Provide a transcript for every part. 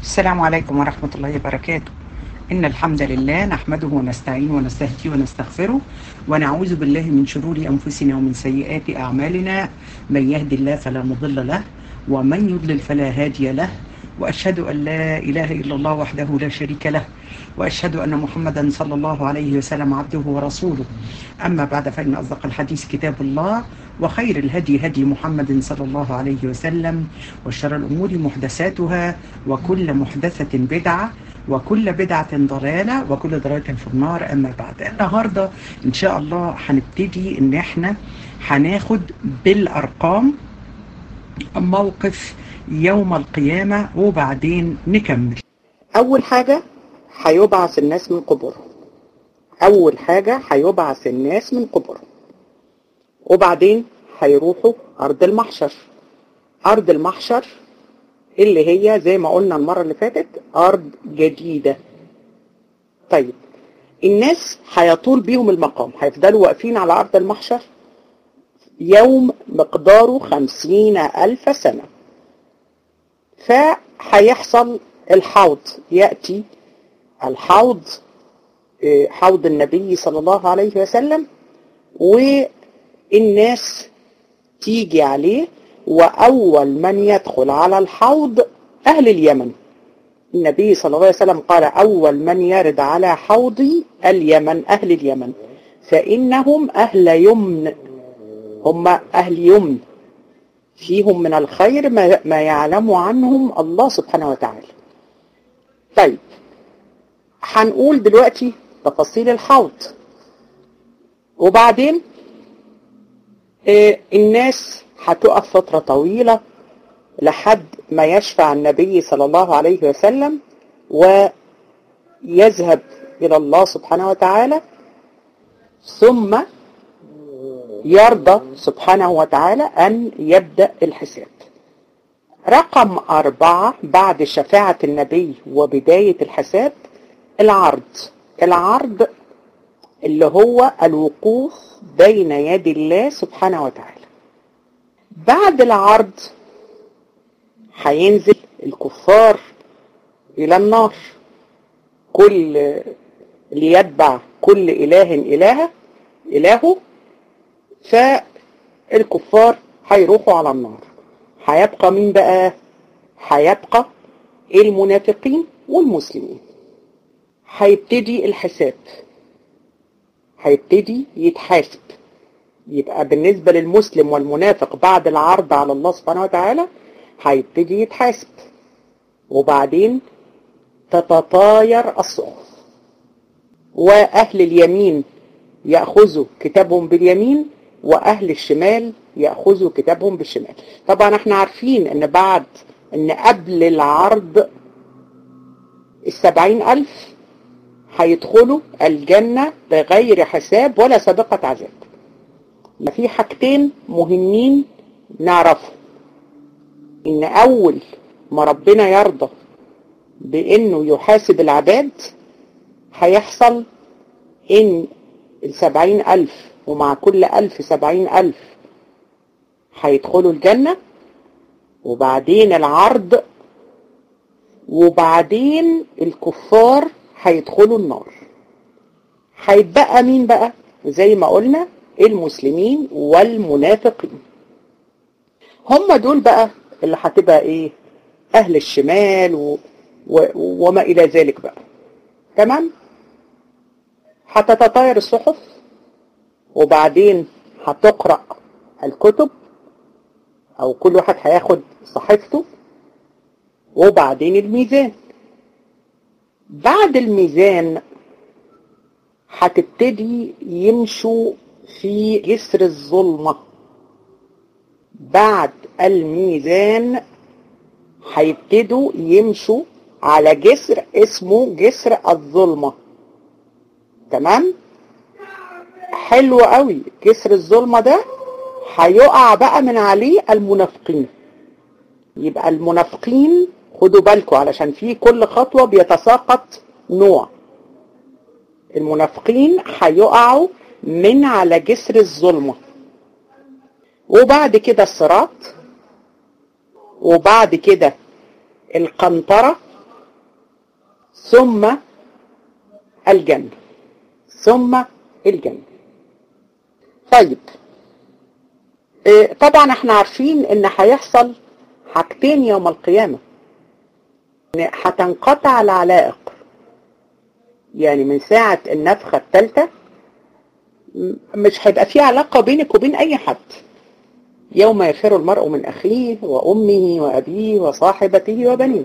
السلام عليكم ورحمة الله وبركاته إن الحمد لله نحمده ونستعين ونستهديه ونستغفره ونعوذ بالله من شرور أنفسنا ومن سيئات أعمالنا من يهد الله فلا مضل له ومن يضلل فلا هادي له وأشهد أن لا إله إلا الله وحده لا شريك له وأشهد أن محمدا صلى الله عليه وسلم عبده ورسوله أما بعد فإن أصدق الحديث كتاب الله وخير الهدي هدي محمد صلى الله عليه وسلم وشر الأمور محدثاتها وكل محدثة بدعة وكل بدعة ضلالة وكل ضلالة في النار أما بعد النهاردة إن شاء الله هنبتدي إن إحنا هناخد بالأرقام موقف يوم القيامة وبعدين نكمل أول حاجة هيبعث الناس من قبورهم أول حاجة هيبعث الناس من قبورهم وبعدين هيروحوا أرض المحشر أرض المحشر اللي هي زي ما قلنا المرة اللي فاتت أرض جديدة طيب الناس هيطول بيهم المقام هيفضلوا واقفين على أرض المحشر يوم مقداره خمسين ألف سنة فهيحصل الحوض يأتي الحوض حوض النبي صلى الله عليه وسلم والناس تيجي عليه وأول من يدخل على الحوض أهل اليمن النبي صلى الله عليه وسلم قال أول من يرد على حوضي اليمن أهل اليمن فإنهم أهل يمن هم أهل يمن فيهم من الخير ما, ما يعلم عنهم الله سبحانه وتعالى طيب هنقول دلوقتي تفاصيل الحوض وبعدين آه الناس هتقف فترة طويلة لحد ما يشفع النبي صلى الله عليه وسلم ويذهب إلى الله سبحانه وتعالى ثم يرضى سبحانه وتعالى أن يبدأ الحساب رقم أربعة بعد شفاعة النبي وبداية الحساب العرض العرض اللي هو الوقوف بين يدي الله سبحانه وتعالى بعد العرض هينزل الكفار إلى النار كل ليتبع كل إله إله إلهه فالكفار هيروحوا على النار هيبقى مين بقى هيبقى المنافقين والمسلمين هيبتدي الحساب هيبتدي يتحاسب يبقى بالنسبة للمسلم والمنافق بعد العرض على الله سبحانه وتعالى هيبتدي يتحاسب وبعدين تتطاير الصحف وأهل اليمين يأخذوا كتابهم باليمين وأهل الشمال يأخذوا كتابهم بالشمال طبعا احنا عارفين ان بعد ان قبل العرض السبعين ألف هيدخلوا الجنة بغير حساب ولا سابقة عذاب في حاجتين مهمين نعرفهم ان اول ما ربنا يرضى بانه يحاسب العباد هيحصل ان السبعين ألف ومع كل ألف سبعين ألف هيدخلوا الجنة وبعدين العرض وبعدين الكفار هيدخلوا النار هيتبقى مين بقى زي ما قلنا المسلمين والمنافقين هم دول بقى اللي هتبقى ايه اهل الشمال و... و... وما الى ذلك بقى تمام هتتطاير الصحف وبعدين هتقرأ الكتب او كل واحد هياخد صحيفته وبعدين الميزان بعد الميزان هتبتدي يمشوا في جسر الظلمة بعد الميزان هيبتدوا يمشوا على جسر اسمه جسر الظلمة تمام حلو قوي جسر الظلمة ده هيقع بقى من عليه المنافقين يبقى المنافقين خدوا بالكم علشان في كل خطوة بيتساقط نوع المنافقين هيقعوا من على جسر الظلمة وبعد كده الصراط وبعد كده القنطرة ثم الجنة ثم الجنة طيب إيه، طبعا احنا عارفين ان هيحصل حاجتين يوم القيامة ان هتنقطع العلائق يعني من ساعة النفخة الثالثة مش هيبقى في علاقة بينك وبين اي حد يوم يفر المرء من اخيه وامه وابيه وصاحبته وبنيه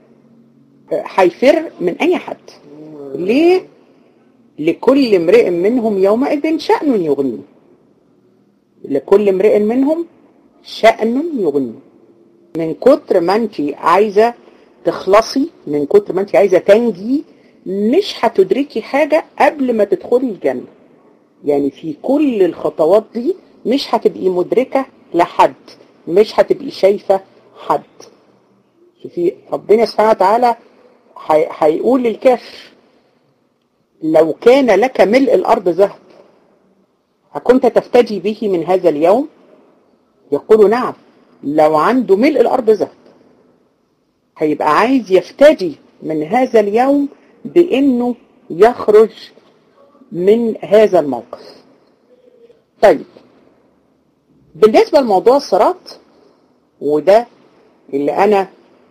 هيفر من اي حد ليه لكل امرئ منهم يومئذ شأن يغنيه لكل امرئ منهم شأن يغنيه من كتر ما انت عايزة تخلصي من كتر ما انت عايزة تنجي مش هتدركي حاجة قبل ما تدخلي الجنة يعني في كل الخطوات دي مش هتبقي مدركة لحد مش هتبقي شايفة حد شوفي ربنا سبحانه وتعالى هيقول للكافر لو كان لك ملء الأرض ذهب أكنت تفتدي به من هذا اليوم يقول نعم لو عنده ملء الأرض ذهب هيبقى عايز يفتدي من هذا اليوم بأنه يخرج من هذا الموقف طيب بالنسبة لموضوع الصراط وده اللي أنا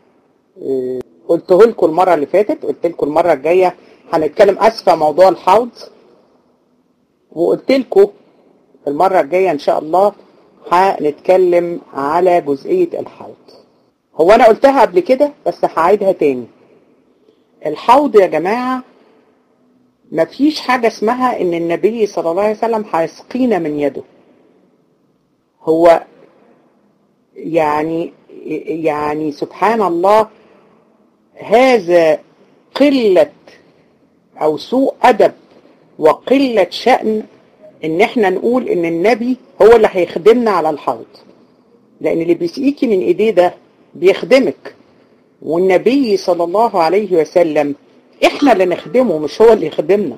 قلته لكم المرة اللي فاتت قلت لكم المرة الجاية هنتكلم أسفة موضوع الحوض وقلت لكم المرة الجاية إن شاء الله هنتكلم على جزئية الحوض هو أنا قلتها قبل كده بس هعيدها تاني الحوض يا جماعة مفيش حاجة اسمها إن النبي صلى الله عليه وسلم هيسقينا من يده هو يعني يعني سبحان الله هذا قلة أو سوء أدب وقلة شأن إن إحنا نقول إن النبي هو اللي هيخدمنا على الحوض لأن اللي بيسقيكي من إيديه ده بيخدمك والنبي صلى الله عليه وسلم إحنا اللي نخدمه مش هو اللي يخدمنا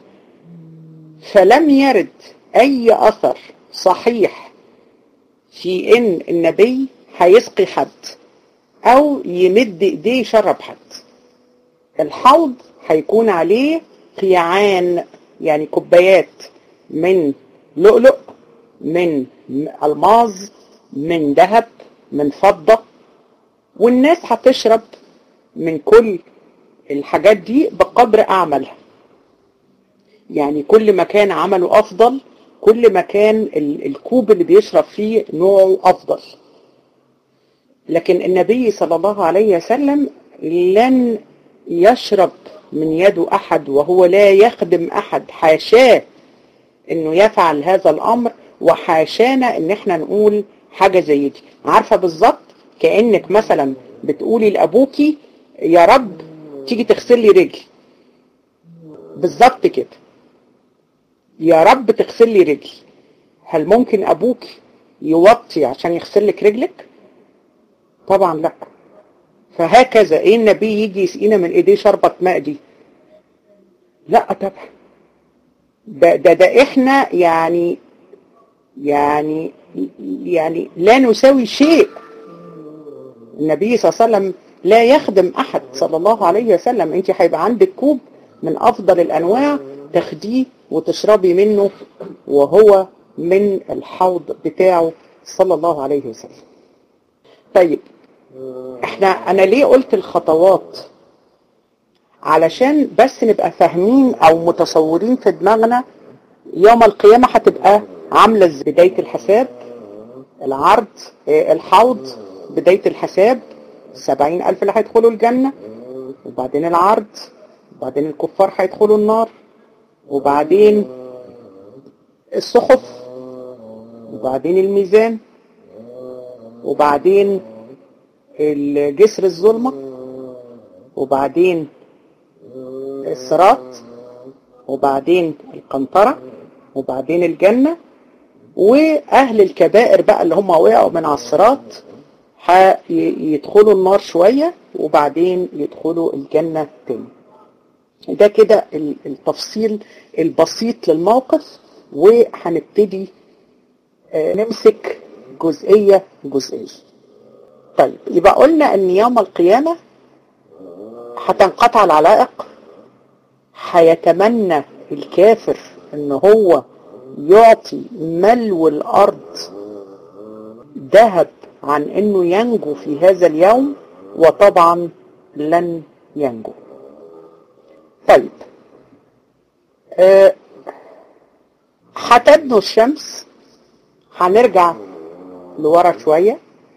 فلم يرد أي أثر صحيح في إن النبي هيسقي حد أو يمد إيديه يشرب حد الحوض هيكون عليه قيعان يعني كوبايات من لؤلؤ من الماظ من ذهب من فضة والناس هتشرب من كل الحاجات دي بقدر أعملها يعني كل ما كان عمله أفضل كل ما كان الكوب اللي بيشرب فيه نوعه أفضل لكن النبي صلى الله عليه وسلم لن يشرب من يد أحد وهو لا يخدم أحد حاشاه انه يفعل هذا الامر وحاشانا ان احنا نقول حاجة زي دي عارفة بالظبط كأنك مثلا بتقولي لأبوكي يا رب تيجي تغسل لي رجلي بالظبط كده يا رب تغسل لي رجلي هل ممكن أبوك يوطي عشان يغسل لك رجلك طبعا لا فهكذا ايه النبي يجي يسقينا من ايديه شربة ماء دي لا طبعا ده, ده, ده احنا يعني يعني يعني لا نساوي شيء النبي صلى الله عليه وسلم لا يخدم احد صلى الله عليه وسلم انت هيبقى عندك كوب من افضل الانواع تاخديه وتشربي منه وهو من الحوض بتاعه صلى الله عليه وسلم طيب احنا انا ليه قلت الخطوات علشان بس نبقى فاهمين او متصورين في دماغنا يوم القيامة هتبقى عاملة بداية الحساب العرض الحوض بداية الحساب سبعين ألف اللي هيدخلوا الجنة وبعدين العرض وبعدين الكفار هيدخلوا النار وبعدين الصحف وبعدين الميزان وبعدين الجسر الظلمة وبعدين الصراط وبعدين القنطرة وبعدين الجنة وأهل الكبائر بقى اللي هم وقعوا من على الصراط يدخلوا النار شوية وبعدين يدخلوا الجنة تاني ده كده التفصيل البسيط للموقف وهنبتدي نمسك جزئية جزئية طيب يبقى قلنا ان يوم القيامة هتنقطع العلائق هيتمنى الكافر ان هو يعطي ملو الارض ذهب عن انه ينجو في هذا اليوم وطبعا لن ينجو طيب أه هتدنو الشمس هنرجع لورا شوية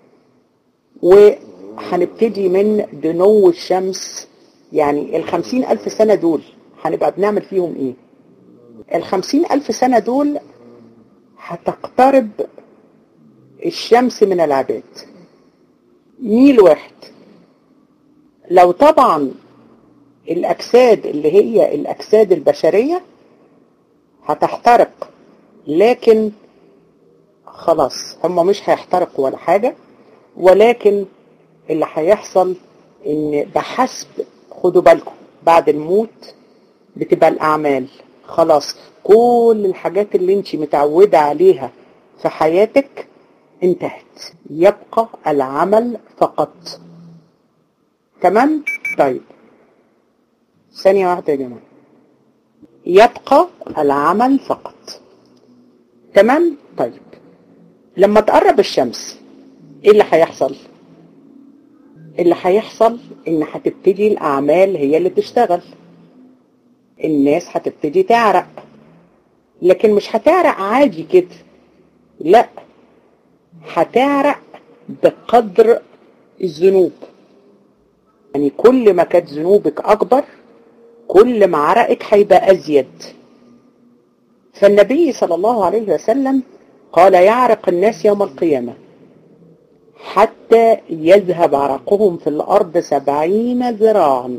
وهنبتدي من دنو الشمس يعني الخمسين ألف سنة دول هنبقى بنعمل فيهم ايه الخمسين ألف سنة دول هتقترب الشمس من العباد ميل واحد لو طبعا الأجساد اللي هي الأجساد البشرية هتحترق لكن خلاص هم مش هيحترقوا ولا حاجة ولكن اللي هيحصل ان بحسب خدوا بالكم بعد الموت بتبقى الأعمال خلاص كل الحاجات اللي انت متعودة عليها في حياتك انتهت يبقى العمل فقط تمام طيب ثانية واحدة يا جماعة يبقى العمل فقط تمام طيب لما تقرب الشمس ايه اللي هيحصل اللي هيحصل ان هتبتدي الاعمال هي اللي تشتغل الناس هتبتدي تعرق لكن مش هتعرق عادي كده لا هتعرق بقدر الذنوب يعني كل ما كانت ذنوبك اكبر كل ما عرقك هيبقى ازيد فالنبي صلى الله عليه وسلم قال يعرق الناس يوم القيامة حتى يذهب عرقهم في الأرض سبعين ذراعا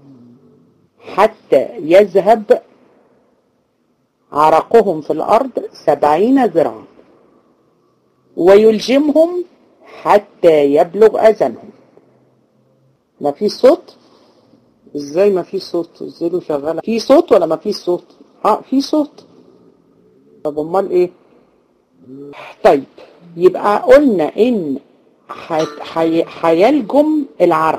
حتى يذهب عرقهم في الأرض سبعين ذراعا ويلجمهم حتى يبلغ أذنهم ما في صوت ازاي ما في صوت ازاي له شغاله في صوت ولا ما في صوت اه في صوت طب امال ايه طيب يبقى قلنا ان هيلجم العرق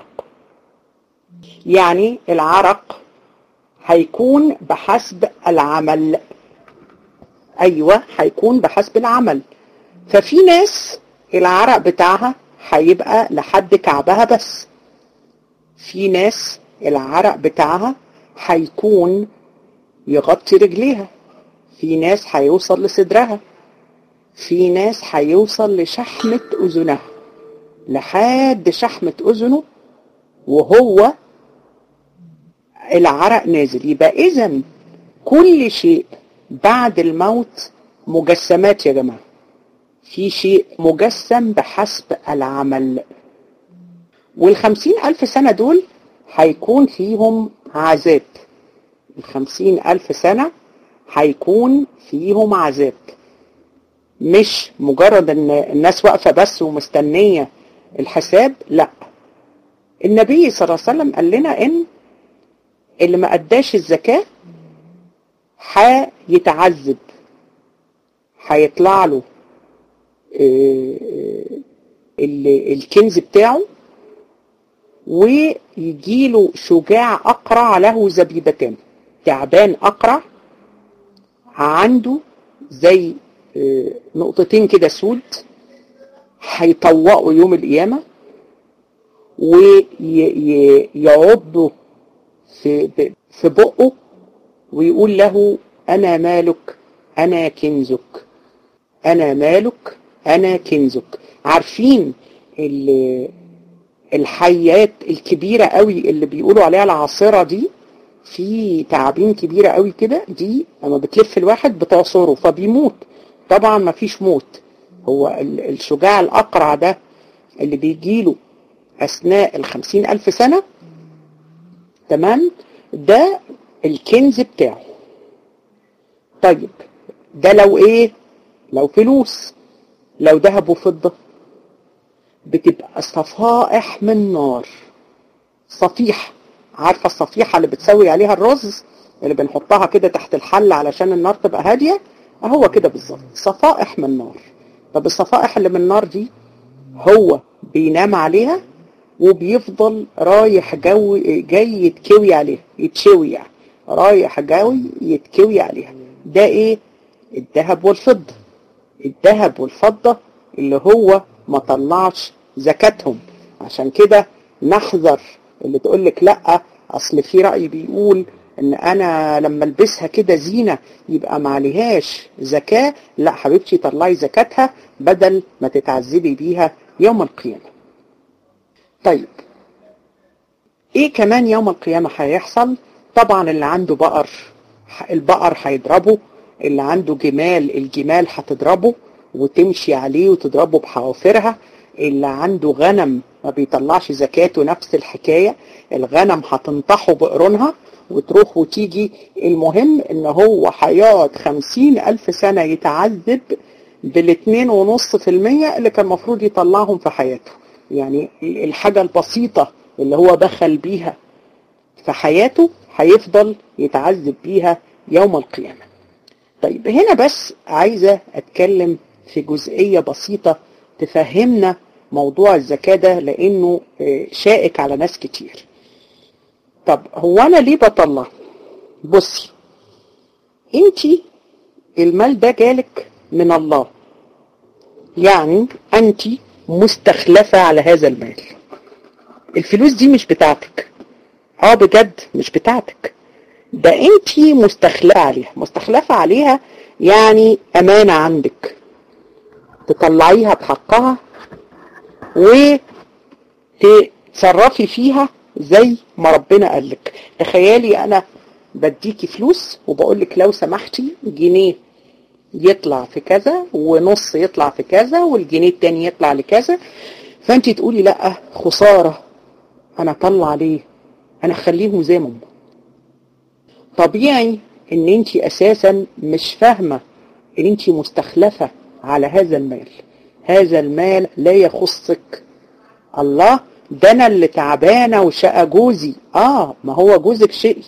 يعني العرق هيكون بحسب العمل ايوه هيكون بحسب العمل ففي ناس العرق بتاعها هيبقى لحد كعبها بس في ناس العرق بتاعها هيكون يغطي رجليها في ناس هيوصل لصدرها في ناس هيوصل لشحمة أذنها لحد شحمة أذنه وهو العرق نازل يبقى إذا كل شيء بعد الموت مجسمات يا جماعة في شيء مجسم بحسب العمل والخمسين ألف سنة دول هيكون فيهم عذاب الخمسين ألف سنة هيكون فيهم عذاب مش مجرد ان الناس واقفة بس ومستنية الحساب لا النبي صلى الله عليه وسلم قال لنا ان اللي ما اداش الزكاة هيتعذب هيطلع له الكنز بتاعه ويجيله شجاع أقرع له زبيبتان تعبان أقرع عنده زي نقطتين كده سود هيطوقوا يوم القيامة ويعضوا في في بقه ويقول له أنا مالك أنا كنزك أنا مالك أنا كنزك عارفين الحيات الكبيرة قوي اللي بيقولوا عليها العاصرة دي في تعابين كبيرة قوي كده دي لما بتلف الواحد بتعصره فبيموت طبعا ما فيش موت هو الشجاع الأقرع ده اللي بيجيله أثناء الخمسين ألف سنة تمام ده الكنز بتاعه طيب ده لو ايه لو فلوس لو ذهب وفضة بتبقى صفائح من نار صفيحة عارفة الصفيحة اللي بتسوي عليها الرز اللي بنحطها كده تحت الحل علشان النار تبقى هادية هو كده بالظبط صفائح من نار طب الصفائح اللي من النار دي هو بينام عليها وبيفضل رايح جو جاي يتكوي عليها يتشوي يعني رايح جاوي يتكوي عليها ده ايه الذهب والفضة الذهب والفضة اللي هو ما طلعش زكاتهم عشان كده نحذر اللي تقول لك لا اصل في رأي بيقول ان انا لما البسها كده زينة يبقى ما عليهاش زكاة لا حبيبتي طلعي زكاتها بدل ما تتعذبي بيها يوم القيامة طيب ايه كمان يوم القيامة هيحصل طبعا اللي عنده بقر البقر هيضربه اللي عنده جمال الجمال هتضربه وتمشي عليه وتضربه بحوافرها اللي عنده غنم ما بيطلعش زكاته نفس الحكاية الغنم هتنطحه بقرونها وتروح وتيجي المهم ان هو هيقعد خمسين الف سنة يتعذب بالاتنين ونص في المية اللي كان المفروض يطلعهم في حياته يعني الحاجة البسيطة اللي هو بخل بيها في حياته هيفضل يتعذب بيها يوم القيامة طيب هنا بس عايزة اتكلم في جزئية بسيطة تفهمنا موضوع الزكاة ده لانه شائك على ناس كتير طب هو انا ليه بطلع بصي انتي المال ده جالك من الله يعني انتي مستخلفة على هذا المال الفلوس دي مش بتاعتك اه بجد مش بتاعتك ده انتي مستخلفة عليها مستخلفة عليها يعني امانة عندك تطلعيها بحقها وتتصرفي فيها زي ما ربنا قال لك تخيلي انا بديكي فلوس وبقول لك لو سمحتي جنيه يطلع في كذا ونص يطلع في كذا والجنيه التاني يطلع لكذا فانت تقولي لا خسارة انا اطلع ليه انا اخليهم زي ما هم طبيعي ان انت اساسا مش فاهمة ان انت مستخلفة على هذا المال هذا المال لا يخصك الله ده انا اللي تعبانة وشقى جوزي اه ما هو جوزك شقي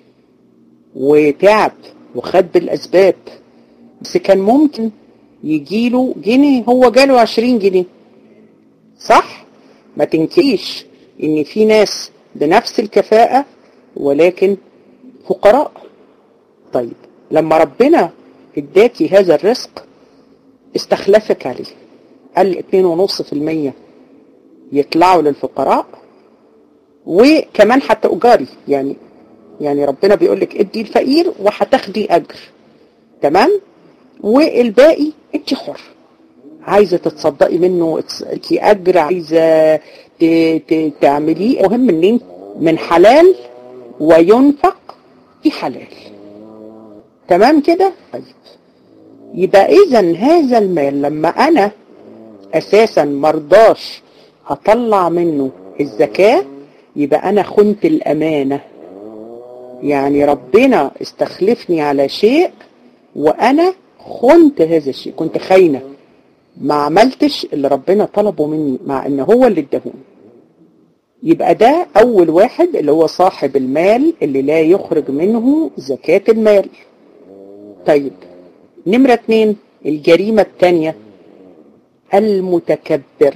وتعب وخد بالاسباب بس كان ممكن يجيله جنيه هو جاله عشرين جنيه صح ما تنكيش ان في ناس بنفس الكفاءة ولكن فقراء طيب لما ربنا اداكي هذا الرزق استخلفك عليه قال اتنين ونص في المية يطلعوا للفقراء وكمان حتى أجاري يعني يعني ربنا بيقول لك ادي الفقير وهتاخدي أجر تمام والباقي انت حر عايزة تتصدقي منه انت أجر عايزة تعمليه مهم ان انت من حلال وينفق في حلال تمام كده طيب يبقى اذا هذا المال لما انا اساسا مرضاش هطلع منه الزكاة يبقى انا خنت الامانة يعني ربنا استخلفني على شيء وانا خنت هذا الشيء كنت خاينة ما عملتش اللي ربنا طلبه مني مع ان هو اللي ادهوني يبقى ده اول واحد اللي هو صاحب المال اللي لا يخرج منه زكاة المال طيب نمرة اتنين الجريمة التانية المتكبر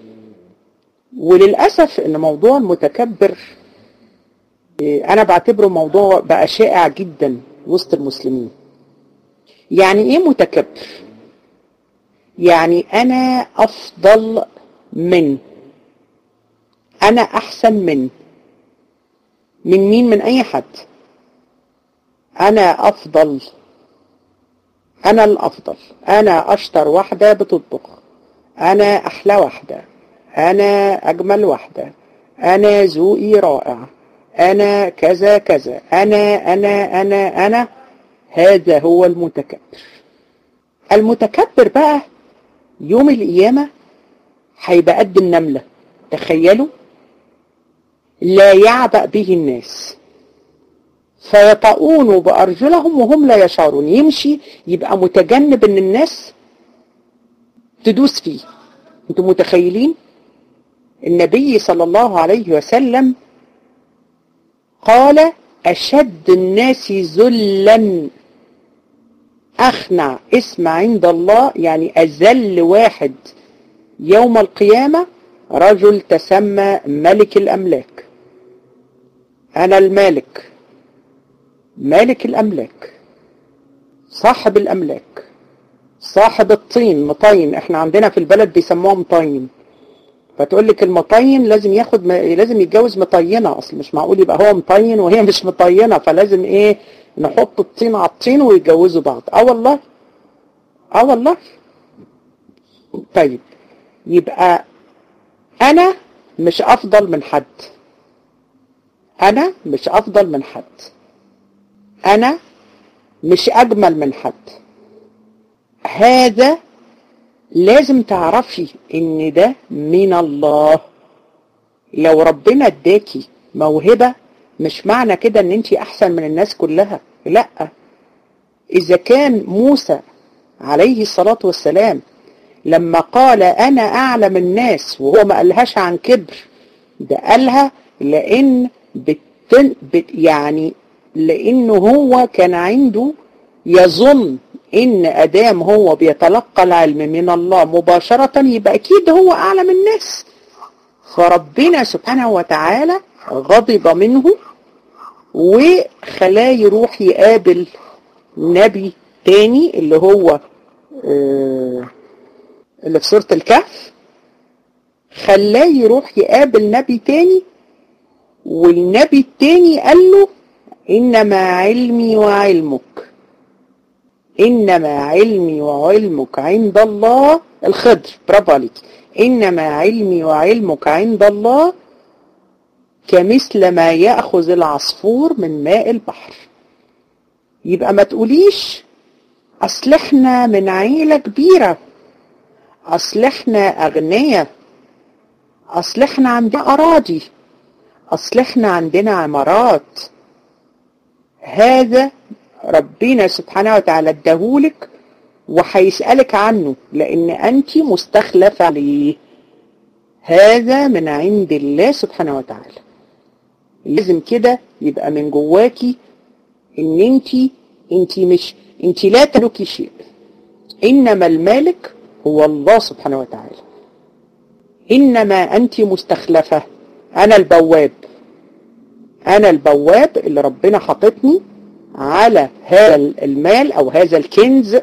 وللأسف ان موضوع المتكبر انا بعتبره موضوع بقى شائع جدا وسط المسلمين يعني ايه متكبر يعني انا افضل من انا احسن من من مين من اي حد انا افضل انا الافضل انا اشطر واحدة بتطبخ انا احلى واحدة انا اجمل واحدة انا ذوقي رائع انا كذا كذا انا انا انا انا هذا هو المتكبر المتكبر بقى يوم القيامة هيبقى قد النملة تخيلوا لا يعبأ به الناس فيطؤون بأرجلهم وهم لا يشعرون يمشي يبقى متجنب ان الناس تدوس فيه انتم متخيلين النبي صلى الله عليه وسلم قال أشد الناس ذلا أخنع اسم عند الله يعني أذل واحد يوم القيامة رجل تسمى ملك الأملاك أنا المالك مالك الأملاك صاحب الأملاك صاحب الطين مطين احنا عندنا في البلد بيسموها مطين فتقول لك المطين لازم ياخد م... لازم يتجوز مطينه اصل مش معقول يبقى هو مطين وهي مش مطينه فلازم ايه نحط الطين على الطين ويتجوزوا بعض اه والله اه والله طيب يبقى انا مش افضل من حد انا مش افضل من حد انا مش اجمل من حد هذا لازم تعرفي ان ده من الله لو ربنا اداكي موهبة مش معنى كده ان انت احسن من الناس كلها لا اذا كان موسى عليه الصلاة والسلام لما قال انا اعلم الناس وهو ما قالهاش عن كبر ده قالها لان بتن بت يعني لانه هو كان عنده يظن ان ادام هو بيتلقى العلم من الله مباشرة يبقى اكيد هو اعلم الناس فربنا سبحانه وتعالى غضب منه وخلاه يروح يقابل نبي تاني اللي هو آه اللي في سورة الكهف خلاه يروح يقابل نبي تاني والنبي التاني قال له إنما علمي وعلمك إنما علمي وعلمك عند الله الخضر برافو عليك إنما علمي وعلمك عند الله كمثل ما يأخذ العصفور من ماء البحر يبقى ما تقوليش أصل احنا من عيلة كبيرة أصل احنا أغنياء أصل احنا عندنا أراضي أصل احنا عندنا عمارات هذا ربنا سبحانه وتعالى اداهولك وهيسألك عنه لأن أنت مستخلف عليه هذا من عند الله سبحانه وتعالى لازم كده يبقى من جواكي ان انت انت مش انت لا تملكي شيء انما المالك هو الله سبحانه وتعالى انما انت مستخلفة انا البواب انا البواب اللي ربنا حاططني على هذا المال او هذا الكنز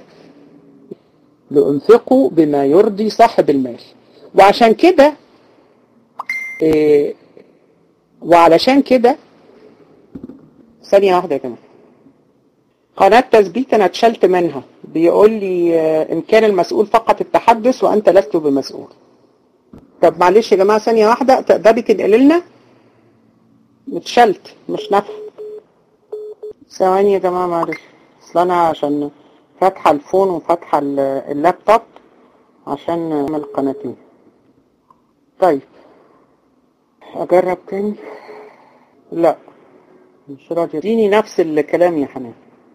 لأنفقه بما يرضي صاحب المال وعشان كده إيه وعلشان كده ثانية واحدة يا جماعة قناة تثبيت أنا اتشلت منها بيقول لي إن كان المسؤول فقط التحدث وأنت لست بمسؤول طب معلش يا جماعة ثانية واحدة تقدري تنقل لنا اتشلت مش نافع ثواني يا جماعة معلش أصل أنا عشان فاتحة الفون وفاتحة اللابتوب عشان نعمل قناتين طيب أجرب تاني لا مش راضي اديني نفس الكلام يا حنان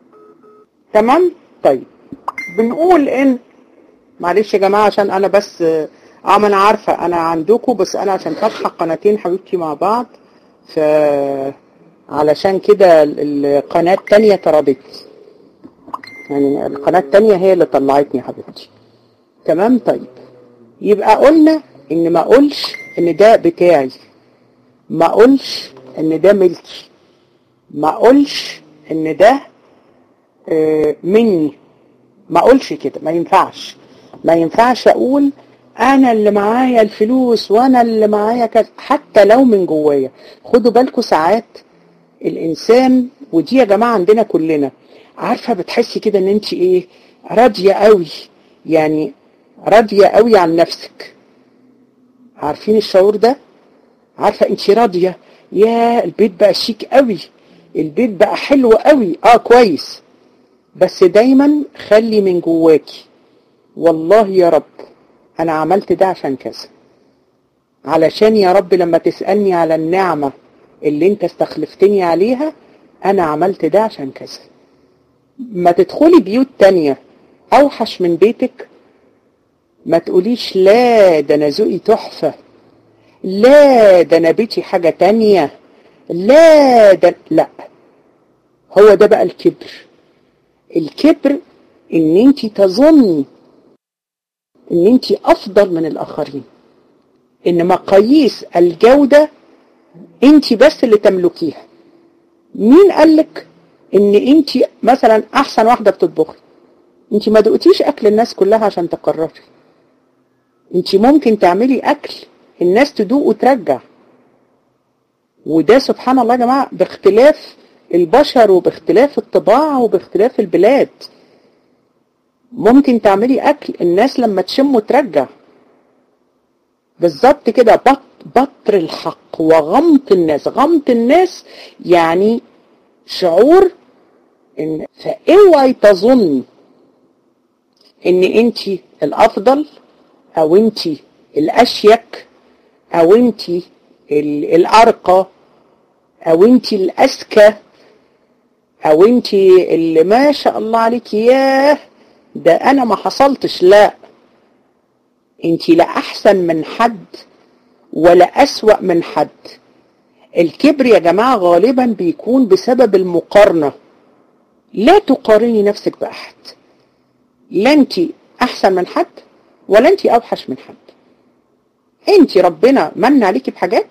تمام طيب بنقول ان معلش يا جماعة عشان انا بس اه ما انا عارفة انا عندكم بس انا عشان فاتحة قناتين حبيبتي مع بعض ف علشان كده القناة التانية طردت يعني القناة التانية هي اللي طلعتني حبيبتي تمام طيب يبقى قلنا ان ما اقولش ان ده بتاعي ما اقولش ان ده ملكي ما اقولش ان ده اه مني ما اقولش كده ما ينفعش ما ينفعش اقول انا اللي معايا الفلوس وانا اللي معايا كذا حتى لو من جوايا خدوا بالكم ساعات الانسان ودي يا جماعه عندنا كلنا عارفه بتحسي كده ان انت ايه راضيه قوي يعني راضيه قوي عن نفسك عارفين الشعور ده عارفه انت راضيه يا البيت بقى شيك قوي البيت بقى حلو قوي اه كويس بس دايما خلي من جواكي والله يا رب انا عملت ده عشان كذا علشان يا رب لما تسألني على النعمة اللي انت استخلفتني عليها انا عملت ده عشان كذا ما تدخلي بيوت تانية اوحش من بيتك ما تقوليش لا ده انا ذوقي تحفة لا ده انا بيتي حاجة تانية لا ده لا هو ده بقى الكبر الكبر ان انت تظني ان انت افضل من الاخرين ان مقاييس الجودة انت بس اللي تملكيها مين قالك ان انت مثلا احسن واحدة بتطبخي انت ما دقتيش اكل الناس كلها عشان تقرري انت ممكن تعملي اكل الناس تدوق وترجع وده سبحان الله يا جماعة باختلاف البشر وباختلاف الطباع وباختلاف البلاد ممكن تعملي اكل الناس لما تشم وترجع بالظبط كده بط بطر الحق وغمط الناس غمط الناس يعني شعور ان فاوعي تظني ان انت الافضل او انت الاشيك او انت الارقى او انت الاذكى او انت اللي ما شاء الله عليك ياه ده انا ما حصلتش لا انت لا احسن من حد ولا اسوأ من حد الكبر يا جماعة غالبا بيكون بسبب المقارنة لا تقارني نفسك بأحد لا انت احسن من حد ولا انت اوحش من حد انت ربنا من عليكي بحاجات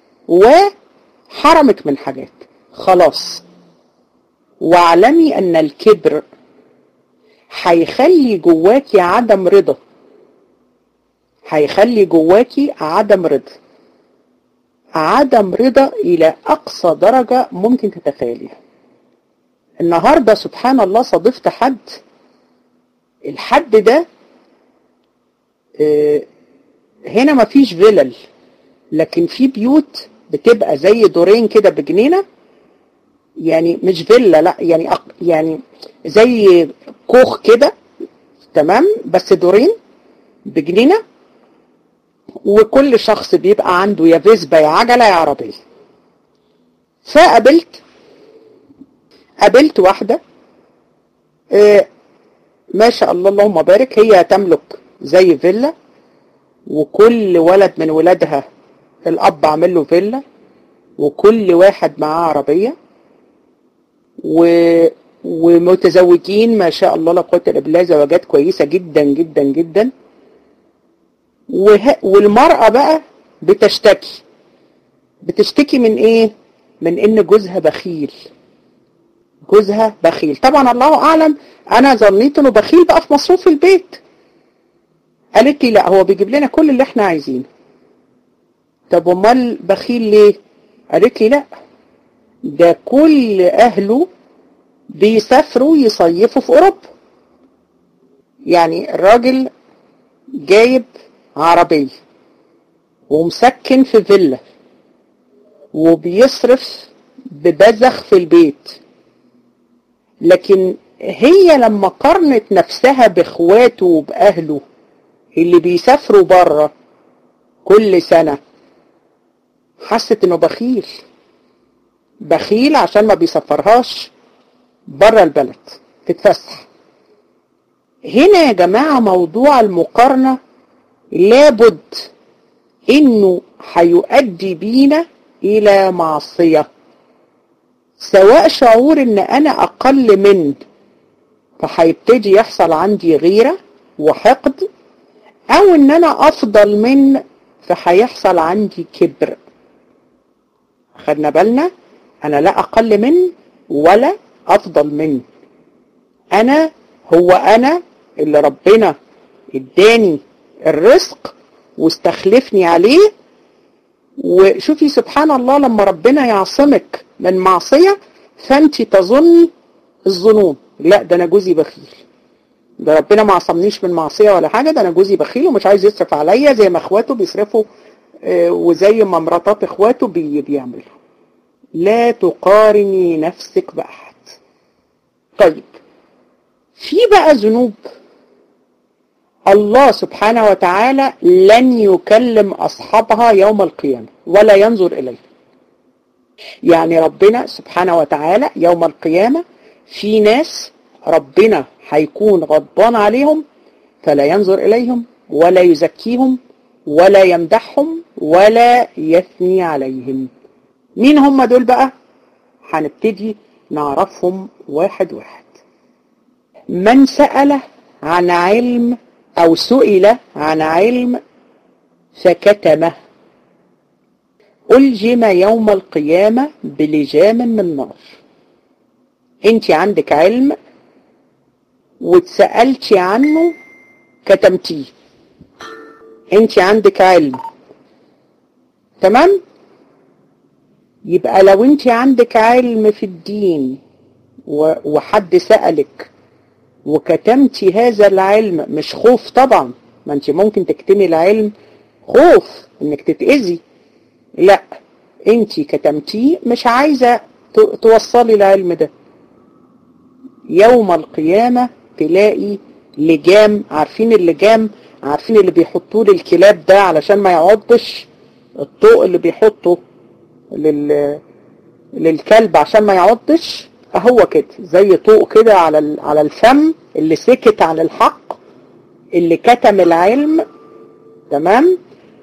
وحرمك من حاجات خلاص واعلمي ان الكبر هيخلي جواكي عدم رضا هيخلي جواكي عدم رضا عدم رضا الى اقصى درجة ممكن تتخيليها النهاردة سبحان الله صادفت حد الحد ده اه هنا مفيش فيلل لكن في بيوت بتبقى زي دورين كده بجنينة يعني مش فيلا لا يعني يعني زي كوخ كده تمام بس دورين بجنينة وكل شخص بيبقى عنده يا فيسبا يا عجلة يا عربية فقابلت قابلت واحدة اه ما شاء الله اللهم بارك هي تملك زي فيلا وكل ولد من ولادها الأب عامل له فيلا وكل واحد معاه عربية و... ومتزوجين ما شاء الله لا قوة إلا بالله زواجات كويسة جدا جدا جدا وه... والمرأة بقى بتشتكي بتشتكي من ايه من ان جوزها بخيل جوزها بخيل طبعا الله اعلم انا ظنيت انه بخيل بقى في مصروف البيت قالت لي لا هو بيجيب لنا كل اللي احنا عايزينه طب امال بخيل ليه قالت لي لا ده كل اهله بيسافروا يصيفوا في اوروبا يعني الراجل جايب عربية ومسكن في فيلا وبيصرف ببذخ في البيت لكن هي لما قارنت نفسها باخواته وبأهله اللي بيسافروا بره كل سنة حست انه بخيل بخيل عشان ما بيسفرهاش بره البلد تتفسح هنا يا جماعة موضوع المقارنة لابد انه هيؤدي بينا الى معصية سواء شعور ان انا اقل من فهيبتدي يحصل عندي غيرة وحقد او ان انا افضل من فهيحصل عندي كبر خدنا بالنا انا لا اقل من ولا افضل من انا هو انا اللي ربنا اداني الرزق واستخلفني عليه وشوفي سبحان الله لما ربنا يعصمك من معصية فانت تظني الظنون لا ده انا جوزي بخيل ده ربنا ما عصمنيش من معصية ولا حاجة ده انا جوزي بخيل ومش عايز يصرف عليا زي ما اخواته بيصرفوا وزي ما مراتات اخواته بي بيعملوا لا تقارني نفسك بأحد طيب في بقى ذنوب الله سبحانه وتعالى لن يكلم أصحابها يوم القيامة ولا ينظر إليه يعني ربنا سبحانه وتعالى يوم القيامة في ناس ربنا هيكون غضبان عليهم فلا ينظر إليهم ولا يزكيهم ولا يمدحهم ولا يثني عليهم مين هم دول بقى هنبتدي نعرفهم واحد واحد من سأل عن علم أو سئل عن علم فكتمه ألجم يوم القيامة بلجام من نار انت عندك علم واتسألتي عنه كتمتيه انت عندك علم تمام يبقى لو انت عندك علم في الدين وحد سألك وكتمتي هذا العلم مش خوف طبعا ما انت ممكن تكتمي العلم خوف انك تتأذي لا انت كتمتيه مش عايزة توصلي العلم ده يوم القيامة تلاقي لجام عارفين اللجام عارفين اللي بيحطوه للكلاب ده علشان ما يعضش الطوق اللي بيحطه لل... للكلب عشان ما يعضش هو كده زي طوق كده على على الفم اللي سكت عن الحق اللي كتم العلم تمام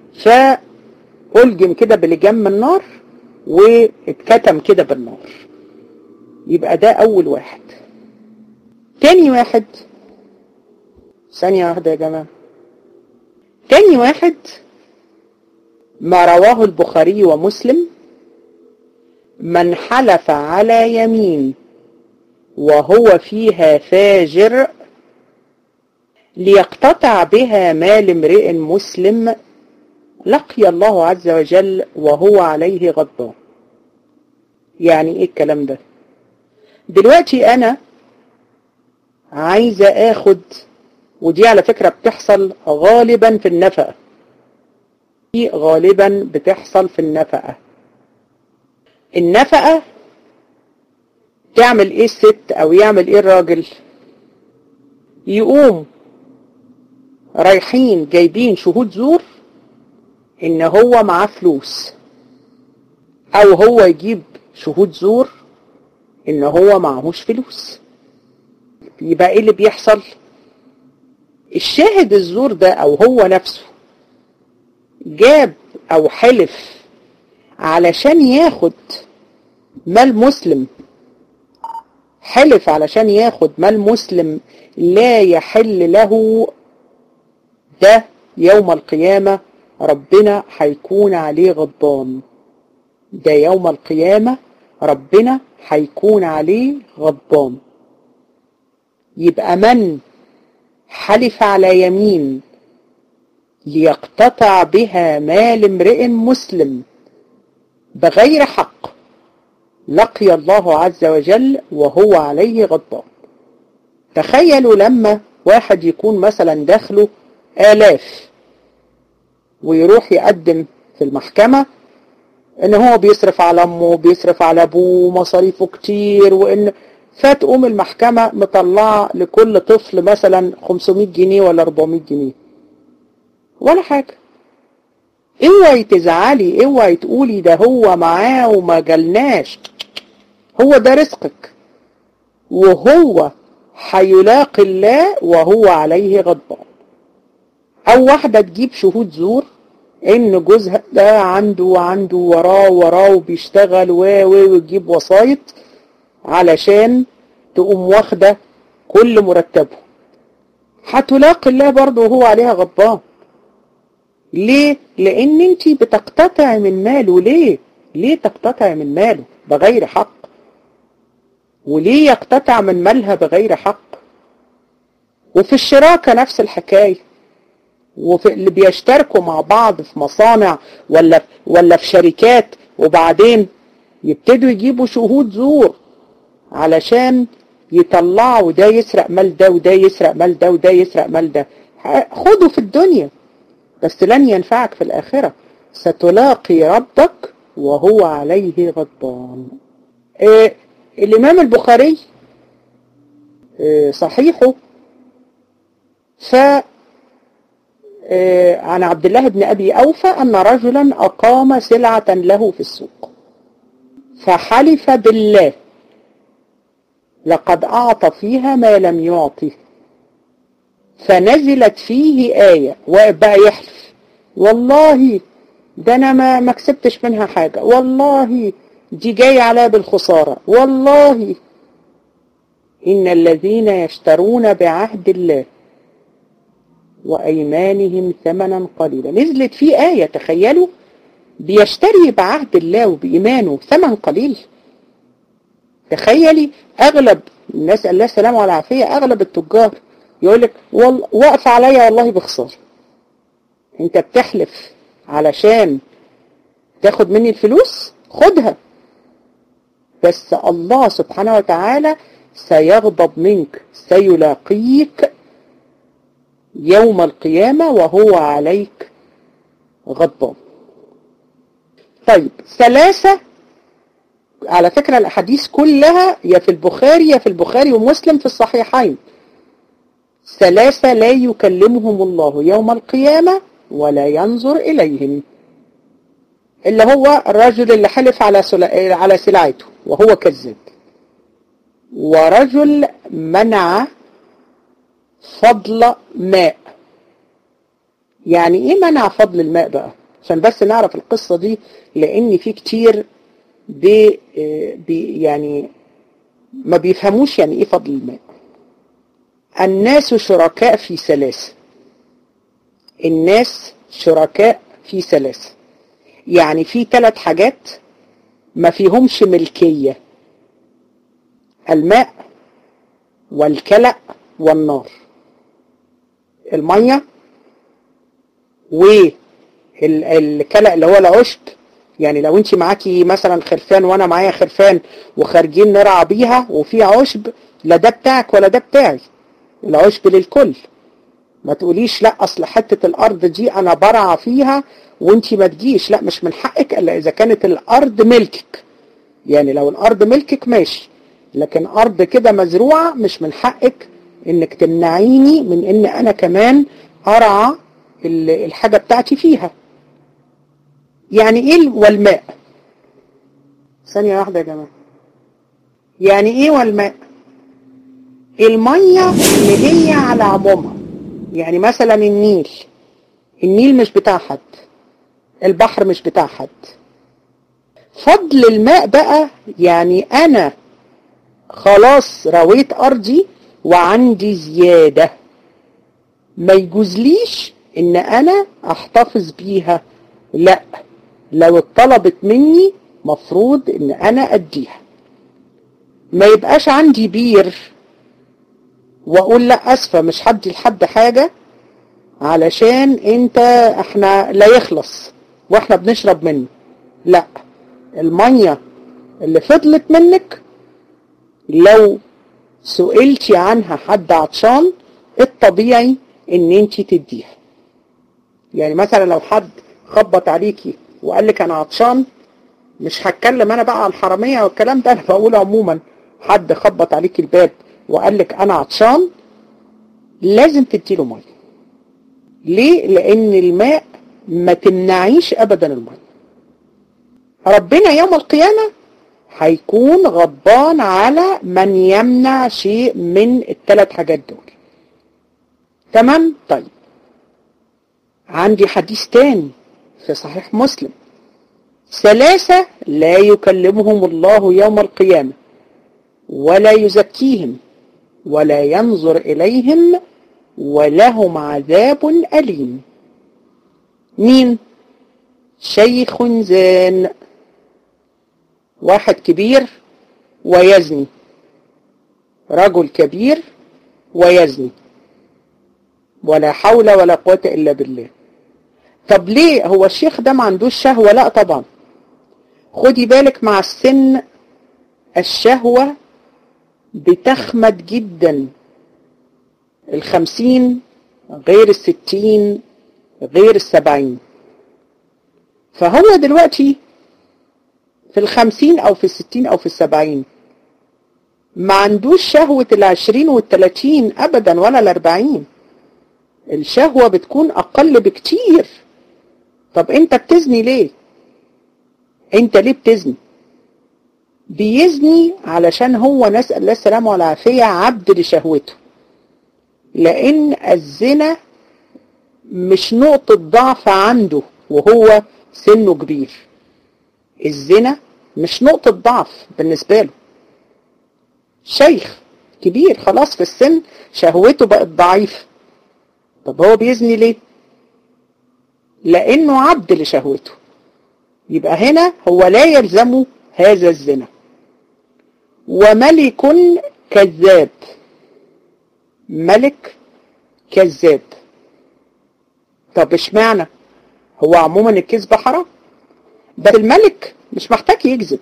فألجم كده بلجام النار واتكتم كده بالنار يبقى ده أول واحد تاني واحد ثانية واحدة يا جماعة تاني واحد ما رواه البخاري ومسلم من حلف على يمين وهو فيها فاجر ليقتطع بها مال امرئ مسلم لقي الله عز وجل وهو عليه غضبان يعني ايه الكلام ده دلوقتي انا عايزة اخد ودي على فكرة بتحصل غالبا في النفقة دي غالبا بتحصل في النفقة النفقة تعمل ايه الست او يعمل ايه الراجل يقوم رايحين جايبين شهود زور ان هو معاه فلوس او هو يجيب شهود زور ان هو معهوش فلوس يبقى ايه اللي بيحصل الشاهد الزور ده او هو نفسه جاب او حلف علشان ياخد مال مسلم حلف علشان ياخد مال مسلم لا يحل له ده يوم القيامة ربنا هيكون عليه غضبان ده يوم القيامة ربنا هيكون عليه غضبان يبقى من حلف على يمين ليقتطع بها مال امرئ مسلم بغير حق لقي الله عز وجل وهو عليه غضبان تخيلوا لما واحد يكون مثلا دخله آلاف ويروح يقدم في المحكمة ان هو بيصرف على امه بيصرف على ابوه مصاريفه كتير وان فتقوم المحكمة مطلعة لكل طفل مثلا 500 جنيه ولا 400 جنيه ولا حاجة اوعي تزعلي اوعي تقولي ده هو معاه وما جالناش هو ده رزقك وهو هيلاقي الله وهو عليه غضبان او واحدة تجيب شهود زور ان جوزها ده عنده وعنده وراه وراه وبيشتغل و و وتجيب وسايط علشان تقوم واخدة كل مرتبه هتلاقي الله برضه وهو عليها غضبان ليه؟ لان انت بتقتطع من ماله ليه؟ ليه تقتطع من ماله بغير حق وليه يقتطع من مالها بغير حق وفي الشراكة نفس الحكاية وفي اللي بيشتركوا مع بعض في مصانع ولا ولا في شركات وبعدين يبتدوا يجيبوا شهود زور علشان يطلعوا ده يسرق مال ده وده يسرق مال ده وده يسرق مال ده خدوا في الدنيا بس لن ينفعك في الآخرة ستلاقي ربك وهو عليه غضبان إيه الإمام البخاري إيه صحيحه ف إيه عن عبد الله بن أبي أوفى أن رجلا أقام سلعة له في السوق فحلف بالله لقد أعطى فيها ما لم يعطه فنزلت فيه آية وبقى يحلف والله ده أنا ما ما كسبتش منها حاجة والله دي جاي عليها بالخسارة والله إن الذين يشترون بعهد الله وأيمانهم ثمنا قليلا نزلت فيه آية تخيلوا بيشتري بعهد الله وبإيمانه ثمن قليل تخيلي اغلب الناس الله السلامه والعافيه اغلب التجار يقول لك والله واقف عليا والله بخساره انت بتحلف علشان تاخد مني الفلوس خدها بس الله سبحانه وتعالى سيغضب منك سيلاقيك يوم القيامة وهو عليك غضبان طيب ثلاثة على فكرة الأحاديث كلها يا في البخاري يا في البخاري ومسلم في الصحيحين ثلاثة لا يكلمهم الله يوم القيامة ولا ينظر إليهم اللي هو الرجل اللي حلف على على سلعته وهو كذاب ورجل منع فضل ماء يعني ايه منع فضل الماء بقى عشان بس نعرف القصة دي لان في كتير بي بي يعني ما بيفهموش يعني ايه فضل الماء الناس شركاء في ثلاثة الناس شركاء في ثلاثة يعني في ثلاث حاجات ما فيهمش ملكية الماء والكلأ والنار المية والكلأ اللي هو العشب يعني لو انت معاكي مثلا خرفان وانا معايا خرفان وخارجين نرعى بيها وفي عشب لا ده بتاعك ولا ده بتاعي العشب للكل ما تقوليش لا اصل حتة الارض دي انا برعى فيها وانت ما تجيش لا مش من حقك الا اذا كانت الارض ملكك يعني لو الارض ملكك ماشي لكن ارض كده مزروعة مش من حقك انك تمنعيني من ان انا كمان ارعى الحاجة بتاعتي فيها يعني ايه والماء ثانية واحدة يا جماعة يعني ايه والماء المية اللي هي على عمومها يعني مثلا النيل النيل مش بتاع حد البحر مش بتاع حد فضل الماء بقى يعني انا خلاص رويت ارضي وعندي زيادة ما يجوزليش ان انا احتفظ بيها لا لو اتطلبت مني مفروض ان انا اديها ما يبقاش عندي بير واقول لا اسفة مش هدي لحد حاجة علشان انت احنا لا يخلص واحنا بنشرب منه لا المية اللي فضلت منك لو سئلتي عنها حد عطشان الطبيعي ان انت تديها يعني مثلا لو حد خبط عليكي وقال لك انا عطشان مش هتكلم انا بقى على الحرامية والكلام ده انا بقول عموما حد خبط عليك الباب وقال لك انا عطشان لازم تديله ميه ليه لان الماء ما تمنعيش ابدا الميه ربنا يوم القيامة هيكون غضبان على من يمنع شيء من الثلاث حاجات دول تمام طيب عندي حديث تاني في صحيح مسلم ثلاثة لا يكلمهم الله يوم القيامة ولا يزكيهم ولا ينظر إليهم ولهم عذاب أليم مين شيخ زان واحد كبير ويزني رجل كبير ويزني ولا حول ولا قوة إلا بالله طب ليه هو الشيخ ده ما عندوش شهوة لا طبعا خدي بالك مع السن الشهوة بتخمد جدا الخمسين غير الستين غير السبعين فهو دلوقتي في الخمسين او في الستين او في السبعين ما عندوش شهوة العشرين والتلاتين ابدا ولا الاربعين الشهوة بتكون اقل بكتير طب انت بتزني ليه انت ليه بتزني بيزني علشان هو نسأل الله السلامة والعافية عبد لشهوته لان الزنا مش نقطة ضعف عنده وهو سنه كبير الزنا مش نقطة ضعف بالنسبة له شيخ كبير خلاص في السن شهوته بقت ضعيفة طب هو بيزني ليه لانه عبد لشهوته يبقى هنا هو لا يلزمه هذا الزنا وملك كذاب ملك كذاب طب اشمعنى هو عموما الكذب حرام بس الملك مش محتاج يكذب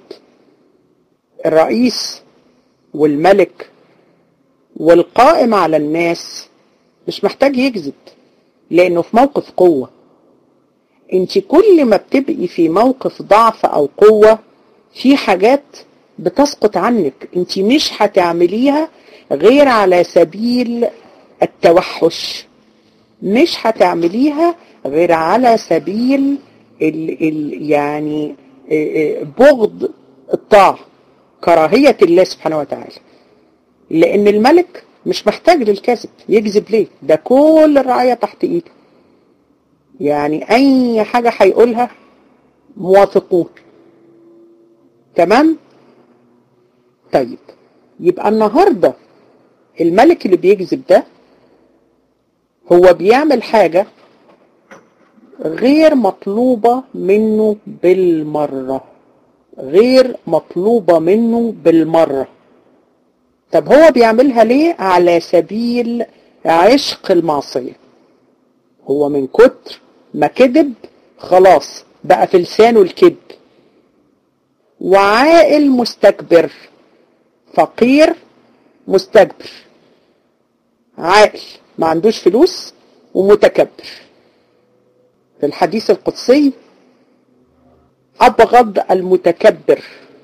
الرئيس والملك والقائم على الناس مش محتاج يكذب لانه في موقف قوة انت كل ما بتبقي في موقف ضعف او قوة في حاجات بتسقط عنك انت مش هتعمليها غير على سبيل التوحش مش هتعمليها غير على سبيل ال ال يعني بغض الطاعة كراهية الله سبحانه وتعالى لأن الملك مش محتاج للكذب يكذب ليه ده كل الرعاية تحت إيده يعني أي حاجة هيقولها موافقون تمام طيب يبقى النهاردة الملك اللي بيكذب ده هو بيعمل حاجة غير مطلوبة منه بالمرة غير مطلوبة منه بالمرة طب هو بيعملها ليه على سبيل عشق المعصية هو من كتر ما كذب خلاص بقى في لسانه الكذب وعائل مستكبر فقير مستكبر عاقل ما عندوش فلوس ومتكبر في الحديث القدسي أبغض المتكبر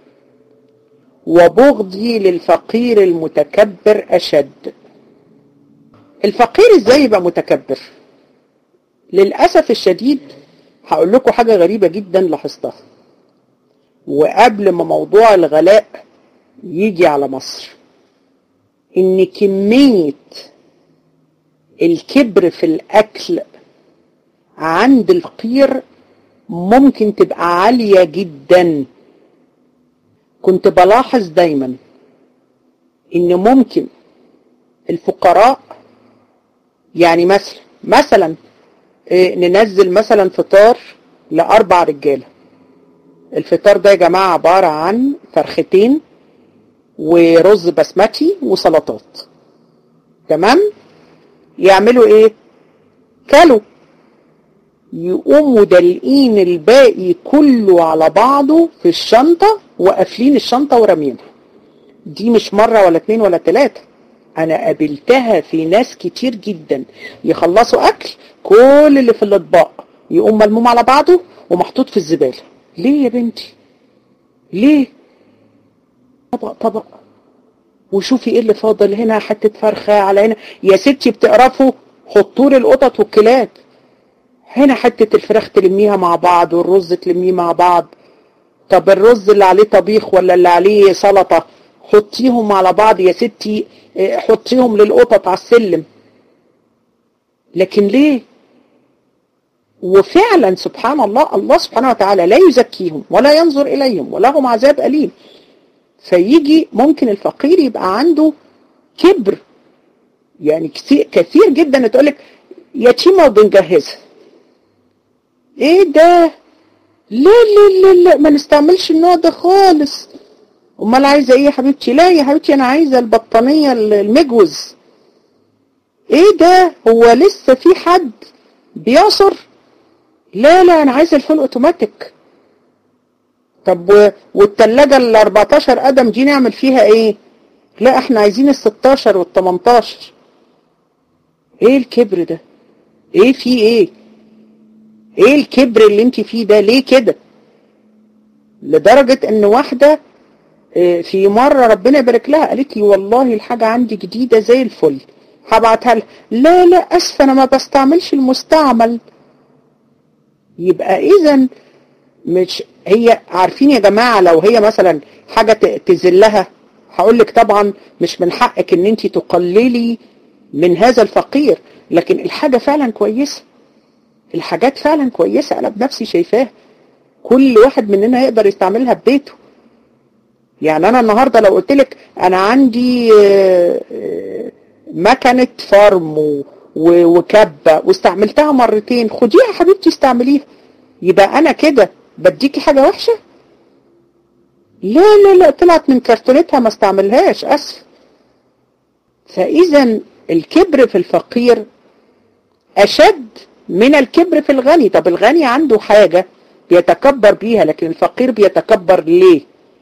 وبغضي للفقير المتكبر أشد الفقير ازاي يبقى متكبر للأسف الشديد هقول لكم حاجة غريبة جدا لاحظتها وقبل ما موضوع الغلاء يجي على مصر ان كمية الكبر في الأكل عند الفقير ممكن تبقى عالية جدا كنت بلاحظ دايما ان ممكن الفقراء يعني مثلا مثلا إيه ننزل مثلا فطار لأربع رجالة الفطار ده يا جماعة عبارة عن فرختين ورز بسمتي وسلطات تمام يعملوا ايه كلوا يقوموا دلقين الباقي كله على بعضه في الشنطة وقافلين الشنطة ورامينها دي مش مرة ولا اتنين ولا تلاتة انا قابلتها في ناس كتير جدا يخلصوا اكل كل اللي في الاطباق يقوم ملموم على بعضه ومحطوط في الزبالة ليه يا بنتي ليه طبق طبق وشوفي ايه اللي فاضل هنا حتة فرخة على هنا يا ستي بتقرفوا حطوا لي القطط والكلاب هنا حتة الفراخ تلميها مع بعض والرز تلميه مع بعض طب الرز اللي عليه طبيخ ولا اللي عليه سلطة حطيهم على بعض يا ستي حطيهم للقطط على السلم لكن ليه وفعلا سبحان الله الله سبحانه وتعالى لا يزكيهم ولا ينظر إليهم ولهم عذاب أليم فيجي ممكن الفقير يبقى عنده كبر يعني كثير, كثير جدا تقولك يتيمة وبنجهزها ايه ده لا لا لا لا ما نستعملش النوع ده خالص امال عايزه ايه يا حبيبتي لا يا حبيبتي انا عايزه البطانيه المجوز ايه ده هو لسه في حد بيعصر لا لا انا عايزه الفول اوتوماتيك طب والتلاجة ال 14 قدم دي نعمل فيها ايه لا احنا عايزين ال 16 وال 18 ايه الكبر ده ايه في ايه ايه الكبر اللي انت فيه ده ليه كده لدرجة ان واحدة في مرة ربنا يبارك لها قالت لي والله الحاجة عندي جديدة زي الفل هبعتها لها لا لا اسفة انا ما بستعملش المستعمل يبقى اذا مش هي عارفين يا جماعة لو هي مثلا حاجة تزلها هقول لك طبعا مش من حقك ان انت تقللي من هذا الفقير لكن الحاجة فعلا كويسة الحاجات فعلا كويسة انا بنفسي شايفاها كل واحد مننا يقدر يستعملها ببيته يعني انا النهاردة لو قلت لك انا عندي مكنة فارم وكبة واستعملتها مرتين خديها حبيبتي استعمليها يبقى انا كده بديكي حاجة وحشة لا لا لا طلعت من كرتونتها ما استعملهاش اسف فاذا الكبر في الفقير اشد من الكبر في الغني طب الغني عنده حاجة بيتكبر بيها لكن الفقير بيتكبر ليه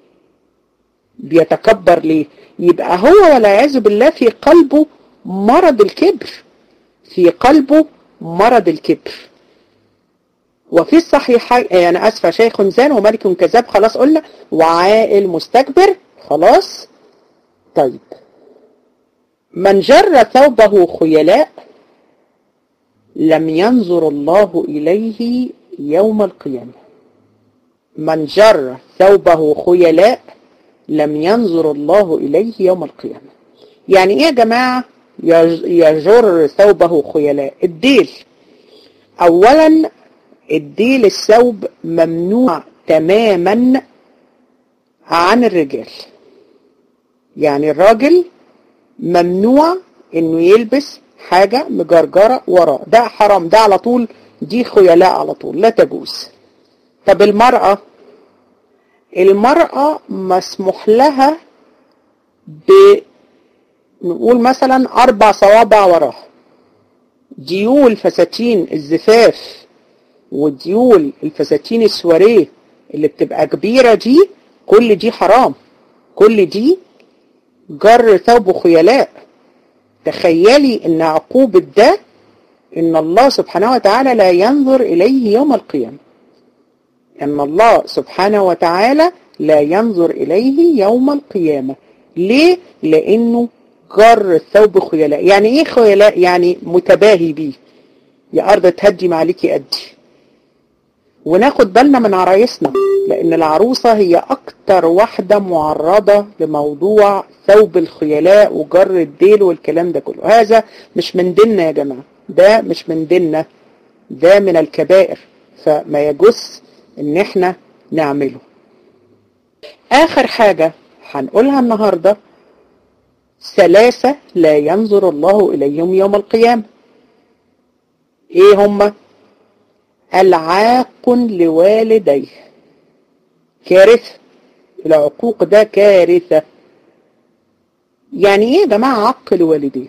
بيتكبر ليه يبقى هو والعياذ بالله في قلبه مرض الكبر في قلبه مرض الكبر وفي الصحيحين يعني أسفة شيخ زان وملك كذاب خلاص قلنا وعائل مستكبر خلاص طيب من جر ثوبه خيلاء لم ينظر الله إليه يوم القيامة من جر ثوبه خيلاء لم ينظر الله إليه يوم القيامة يعني إيه يا جماعة يجر ثوبه خيلاء الديل أولا الديل الثوب ممنوع تماما عن الرجال يعني الراجل ممنوع انه يلبس حاجة مجرجرة وراه ده حرام ده على طول دي خيلاء على طول لا تجوز طب المرأة المرأة مسموح لها ب نقول مثلا أربع صوابع وراها ديول فساتين الزفاف وديول الفساتين السواريه اللي بتبقى كبيرة دي كل دي حرام كل دي جر ثوب خيلاء تخيلي ان عقوبة ده ان الله سبحانه وتعالى لا ينظر اليه يوم القيامة ان الله سبحانه وتعالى لا ينظر اليه يوم القيامة ليه؟ لانه جر الثوب خيلاء يعني ايه خيلاء يعني متباهي بيه يا ارض تهدي ما عليكي ادي وناخد بالنا من عرايسنا لان العروسة هي اكتر واحدة معرضة لموضوع ثوب الخيلاء وجر الديل والكلام ده كله هذا مش من ديننا يا جماعة ده مش من ديننا ده من الكبائر فما يجوز ان احنا نعمله اخر حاجة هنقولها النهاردة ثلاثة لا ينظر الله اليهم يوم القيامة ايه هما العاق لوالديه كارثة العقوق ده كارثة يعني ايه يا جماعة عق لوالديه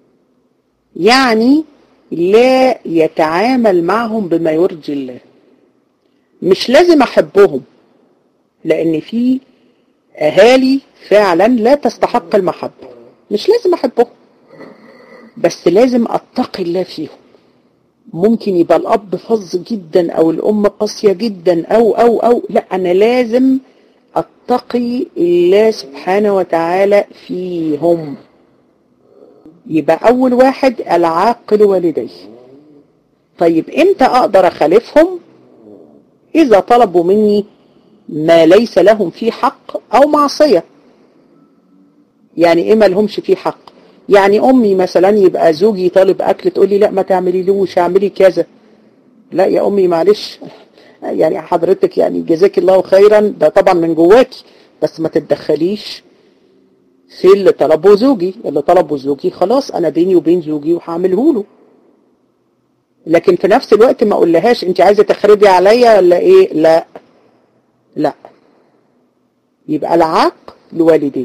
يعني لا يتعامل معهم بما يرضي الله مش لازم احبهم لان في اهالي فعلا لا تستحق المحبة مش لازم احبهم بس لازم اتقي الله فيهم ممكن يبقى الاب فظ جدا او الام قاسية جدا او او او لا انا لازم اتقي الله سبحانه وتعالى فيهم يبقى اول واحد العاقل والديه طيب امتى اقدر اخالفهم اذا طلبوا مني ما ليس لهم فيه حق او معصية يعني ايه ما لهمش فيه حق يعني امي مثلا يبقى زوجي طالب اكل تقول لي لا ما تعملي لوش اعملي كذا لا يا امي معلش يعني حضرتك يعني جزاك الله خيرا ده طبعا من جواكي بس ما تتدخليش في اللي طلبه زوجي اللي طلبه زوجي خلاص انا بيني وبين زوجي وهعمله له لكن في نفس الوقت ما اقولهاش انت عايزه تخربي عليا ولا ايه لا لا يبقى العاق لوالديه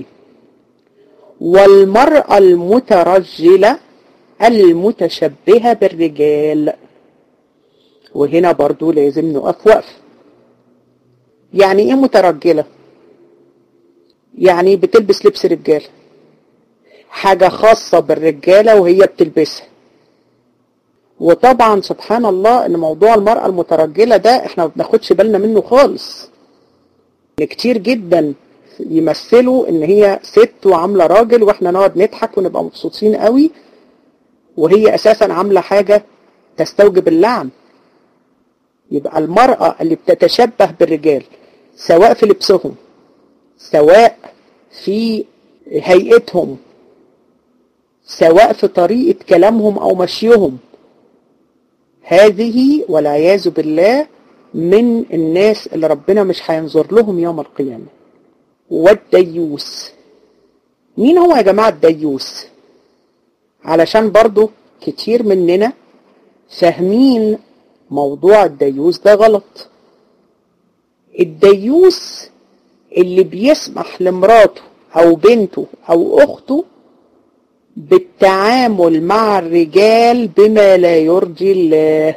والمرأة المترجلة المتشبهة بالرجال وهنا برضو لازم نقف وقف يعني ايه مترجلة يعني بتلبس لبس رجال حاجة خاصة بالرجالة وهي بتلبسها وطبعا سبحان الله ان موضوع المرأة المترجلة ده احنا ما بناخدش بالنا منه خالص كتير جدا يمثلوا ان هي ست وعاملة راجل واحنا نقعد نضحك ونبقى مبسوطين قوي وهي اساسا عاملة حاجة تستوجب اللعن يبقى المرأة اللي بتتشبه بالرجال سواء في لبسهم سواء في هيئتهم سواء في طريقة كلامهم او مشيهم هذه والعياذ بالله من الناس اللي ربنا مش هينظر لهم يوم القيامة والديوس مين هو يا جماعة الديوس علشان برضو كتير مننا فاهمين موضوع الديوس ده غلط الديوس اللي بيسمح لمراته او بنته او اخته بالتعامل مع الرجال بما لا يرضي الله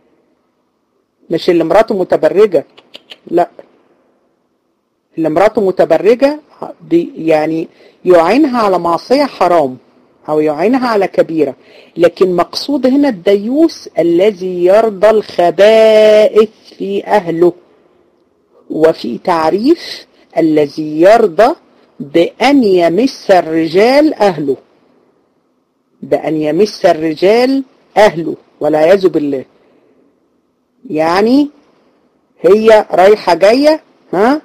مش اللي مراته متبرجة لا اللي مراته متبرجة يعني يعينها على معصية حرام أو يعينها على كبيرة لكن مقصود هنا الديوس الذي يرضى الخبائث في أهله وفي تعريف الذي يرضى بأن يمس الرجال أهله بأن يمس الرجال أهله والعياذ بالله يعني هي رايحة جاية ها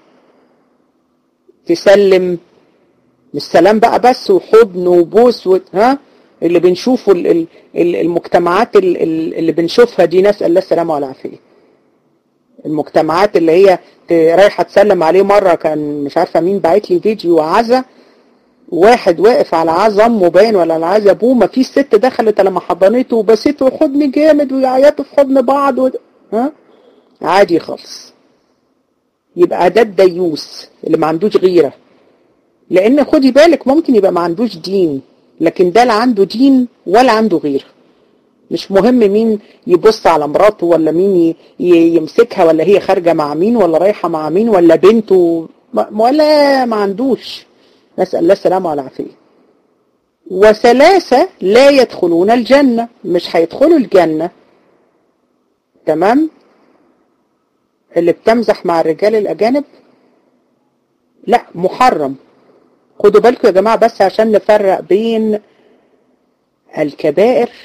تسلم مش سلام بقى بس وحضن وبوس و... ها اللي بنشوفه ال... ال... المجتمعات ال... اللي بنشوفها دي نسأل الله السلامة والعافية المجتمعات اللي هي رايحة تسلم عليه مرة كان مش عارفة مين باعت لي فيديو عزا واحد واقف على عز امه باين ولا على عز ابوه ما فيش ست دخلت لما حضنته وبسته حضن جامد ويعيطوا في حضن بعض و... ها عادي خالص يبقى ده الديوس اللي ما عندوش غيره لان خدي بالك ممكن يبقى ما عندوش دين لكن ده لا عنده دين ولا عنده غيره مش مهم مين يبص على مراته ولا مين يمسكها ولا هي خارجه مع مين ولا رايحه مع مين ولا بنته ولا ما عندوش نسأل الله السلامة والعافية وثلاثة لا يدخلون الجنة مش هيدخلوا الجنة تمام اللي بتمزح مع الرجال الأجانب لا محرم خدوا بالكم يا جماعة بس عشان نفرق بين الكبائر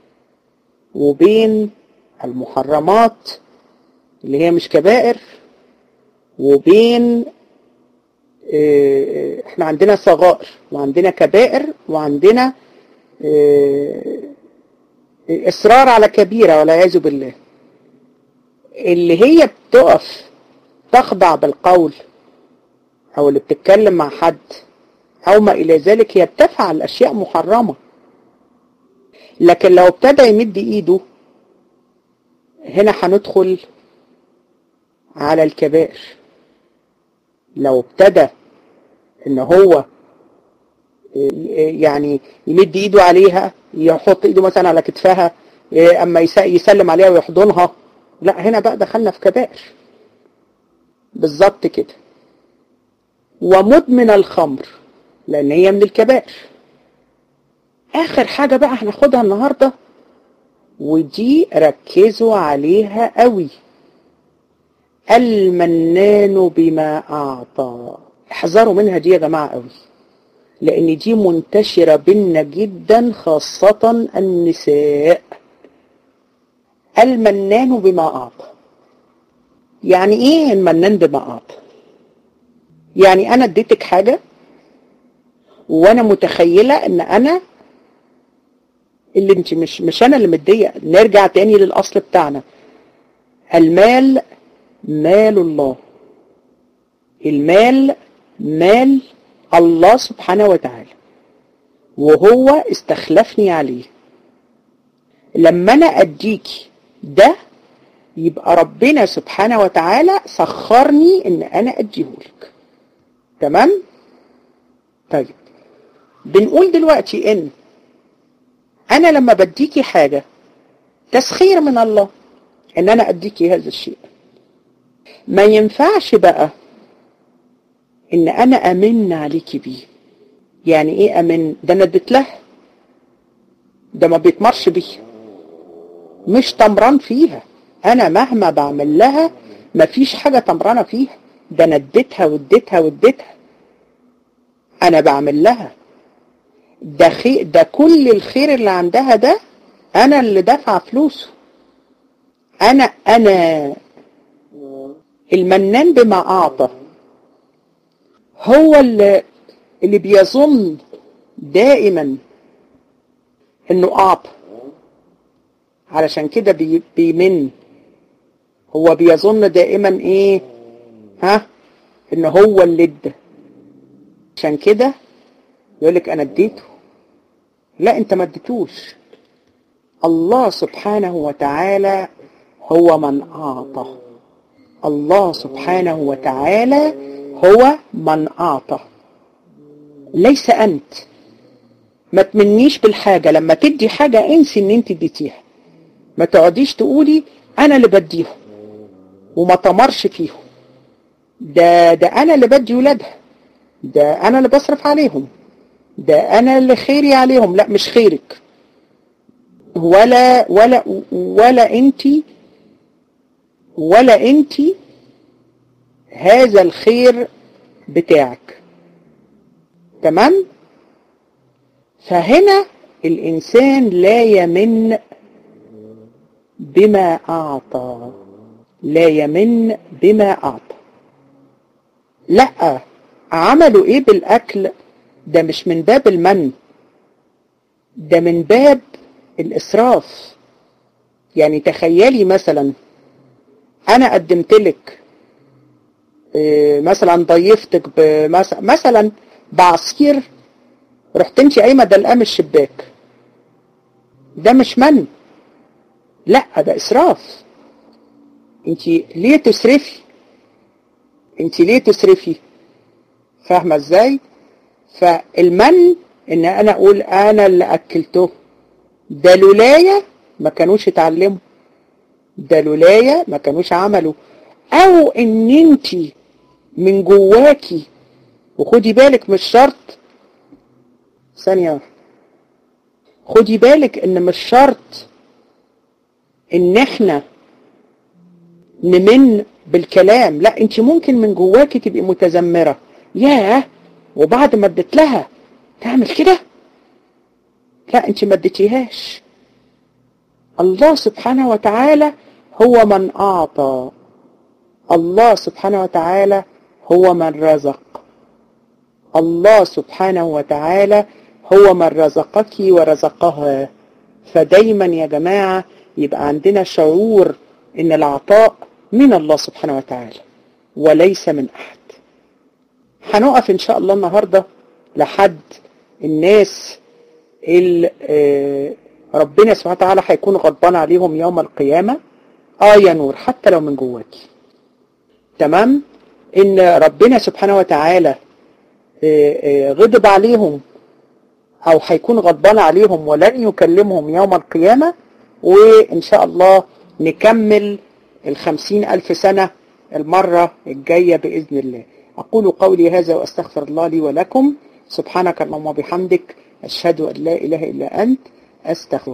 وبين المحرمات اللي هي مش كبائر وبين احنا عندنا صغائر وعندنا كبائر وعندنا اصرار على كبيرة والعياذ بالله اللي هي بتقف تخضع بالقول او اللي بتتكلم مع حد او ما الى ذلك هي بتفعل اشياء محرمة لكن لو ابتدى يمد ايده هنا هندخل على الكبائر لو ابتدى ان هو يعني يمد ايده عليها يحط ايده مثلا على كتفها اما يسلم عليها ويحضنها لا هنا بقى دخلنا في كبائر بالظبط كده ومدمن الخمر لان هي من الكبائر اخر حاجة بقى هناخدها النهاردة ودي ركزوا عليها قوي المنان بما أعطى احذروا منها دي يا جماعة قوي لأن دي منتشرة بينا جدا خاصة النساء المنان بما أعطى يعني إيه المنان بما أعطى يعني أنا اديتك حاجة وأنا متخيلة إن أنا اللي انت مش مش أنا اللي مدية نرجع تاني للأصل بتاعنا المال مال الله المال مال الله سبحانه وتعالى وهو استخلفني عليه لما انا اديكي ده يبقى ربنا سبحانه وتعالى سخرني ان انا اديهولك تمام طيب بنقول دلوقتي ان انا لما بديكي حاجة تسخير من الله ان انا اديكي هذا الشيء ما ينفعش بقى ان انا امن عليكي بيه يعني ايه امن ده انا اديت له ده ما بيتمرش بيه مش تمران فيها انا مهما بعمل لها ما فيش حاجة تمرانة فيها ده انا اديتها واديتها واديتها انا بعمل لها ده خير ده كل الخير اللي عندها ده انا اللي دافعه فلوسه انا انا المنان بما اعطى هو اللي, اللي بيظن دائما انه اعطى علشان كده بي بيمن هو بيظن دائما ايه ها ان هو اللي ادى عشان كده يقولك انا اديته لا انت ما اديتوش الله سبحانه وتعالى هو من اعطى الله سبحانه وتعالى هو من أعطى ليس أنت ما تمنيش بالحاجة لما تدي حاجة انسي ان انت اديتيها ما تقعديش تقولي انا اللي بديهم وما تمرش فيهم ده ده انا اللي بدي ولادها ده انا اللي بصرف عليهم ده انا اللي خيري عليهم لا مش خيرك ولا ولا ولا انت ولا انت هذا الخير بتاعك تمام فهنا الإنسان لا يمن بما أعطى لا يمن بما أعطى لا عملوا إيه بالأكل ده مش من باب المن ده من باب الإسراف يعني تخيلي مثلا أنا قدمت لك مثلا ضيفتك مثلا بعصير رحت انت قايمه دلقاه من الشباك ده مش من لا ده اسراف انت ليه تسرفي انت ليه تسرفي فاهمه ازاي فالمن ان انا اقول انا اللي اكلته ده لولايا ما كانوش اتعلموا ده لولايا ما كانوش عملوا او ان انت من جواكي وخدي بالك مش شرط ثانية خدي بالك ان مش شرط ان احنا نمن بالكلام لا انت ممكن من جواكي تبقي متذمرة ياه وبعد ما اديت لها تعمل كده لا انت ما اديتيهاش الله سبحانه وتعالى هو من اعطى الله سبحانه وتعالى هو من رزق الله سبحانه وتعالى هو من رزقك ورزقها فدايما يا جماعة يبقى عندنا شعور ان العطاء من الله سبحانه وتعالى وليس من احد هنقف ان شاء الله النهاردة لحد الناس اللي ربنا سبحانه وتعالى هيكون غضبان عليهم يوم القيامة اه يا نور حتى لو من جواكي تمام ان ربنا سبحانه وتعالى غضب عليهم او هيكون غضبان عليهم ولن يكلمهم يوم القيامة وان شاء الله نكمل الخمسين الف سنة المرة الجاية بإذن الله أقول قولي هذا وأستغفر الله لي ولكم سبحانك اللهم وبحمدك أشهد أن لا إله إلا أنت أستغفر